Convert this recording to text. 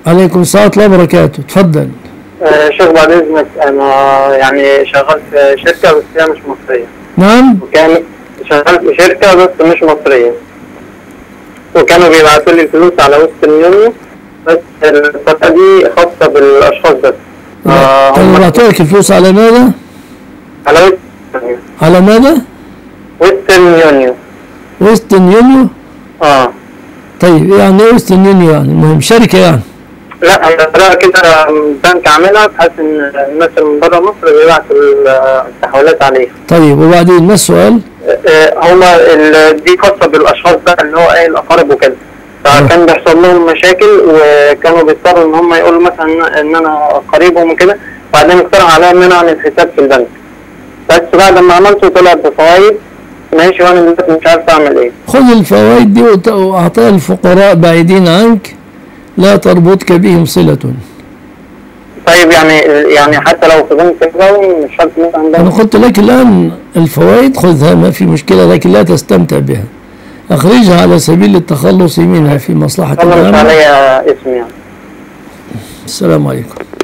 عليكم السلام ورحمة الله وبركاته تفضل آه، شيخ بعد اذنك انا يعني شغال في شركه بس هي مش مصريه نعم وكان شغال في شركه بس مش مصريه وكانوا بيبعتوا لي الفلوس على وسط اليوم بس الفتره دي خاصه بالاشخاص بس آه، طيب هم بعتوا لك الفلوس على ماذا؟ على وسط على ماذا؟ وسط يونيو ويسترن يونيو اه طيب يعني ايه ويسترن يونيو يعني المهم شركة يعني لا انا طريقه كده بنك عاملها بحيث ان الناس اللي من بره مصر بيبعتوا التحويلات عليها طيب وبعدين ما السؤال؟ آه، هما ال- دي خاصة بالأشخاص بقى اللي هو إيه الأقارب وكده فكان بيحصل لهم مشاكل وكانوا بيضطروا إن هم يقولوا مثلا إن أنا قريبهم وكده بعدين اقترح عليا إن أنا أعمل حساب في البنك بس بعد ما عملته طلع بفوايد ماشي وأنا دلوقتي مش عارف أعمل إيه خذ الفوائد دي وت- واعطيها الفقراء بعيدين عنك لا تربطك بهم صلة طيب يعني يعني حتى لو في بنك ربوي مش شرط مثلا أنا بنك قلت لك الآن الفوائد خذها ما في مشكلة لكن لا تستمتع بها أخرجها على سبيل التخلص منها في مصلحة أنا مش العامة عليا اسم يعني السلام عليكم